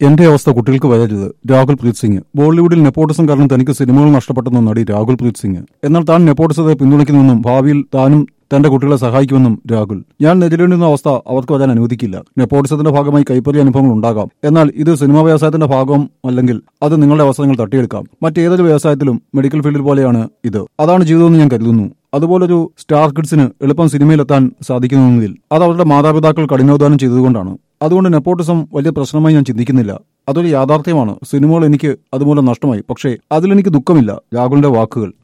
എന്റെ അവസ്ഥ കുട്ടികൾക്ക് വരരുത് രാഹുൽ പ്രീത് സിംഗ് ബോളിവുഡിൽ നെപ്പോട്ടിസം കാരണം തനിക്ക് സിനിമകൾ നഷ്ടപ്പെട്ടെന്ന നടി രാഹുൽ പ്രീത് സിംഗ് എന്നാൽ താൻ നെപ്പോട്ടിസത്തെ പിന്തുണയ്ക്കുന്നുവെന്നും ഭാവിയിൽ താനും തന്റെ കുട്ടികളെ സഹായിക്കുമെന്നും രാഹുൽ ഞാൻ നേരിടേണ്ടുന്ന അവസ്ഥ അവർക്ക് വരാൻ അനുവദിക്കില്ല നെപ്പോട്ടിസത്തിന്റെ ഭാഗമായി കൈപ്പറിയ അനുഭവങ്ങൾ ഉണ്ടാകാം എന്നാൽ ഇത് സിനിമാ വ്യവസായത്തിന്റെ ഭാഗം അല്ലെങ്കിൽ അത് നിങ്ങളുടെ അവസരങ്ങൾ തട്ടിയെടുക്കാം മറ്റേതൊരു വ്യവസായത്തിലും മെഡിക്കൽ ഫീൽഡിൽ പോലെയാണ് ഇത് അതാണ് ജീവിതമെന്ന് ഞാൻ കരുതുന്നു അതുപോലൊരു സ്റ്റാർ കിഡ്സിന് എളുപ്പം സിനിമയിലെത്താൻ സാധിക്കുന്നതിൽ അത് അവരുടെ മാതാപിതാക്കൾ കഠിനാധ്വാനം ചെയ്തതുകൊണ്ടാണ് അതുകൊണ്ട് നെപ്പോട്ടിസം വലിയ പ്രശ്നമായി ഞാൻ ചിന്തിക്കുന്നില്ല അതൊരു യാഥാർത്ഥ്യമാണ് സിനിമകൾ എനിക്ക് അതുമൂലം നഷ്ടമായി പക്ഷേ അതിലെനിക്ക് ദുഃഖമില്ല രാഹുലിന്റെ വാക്കുകൾ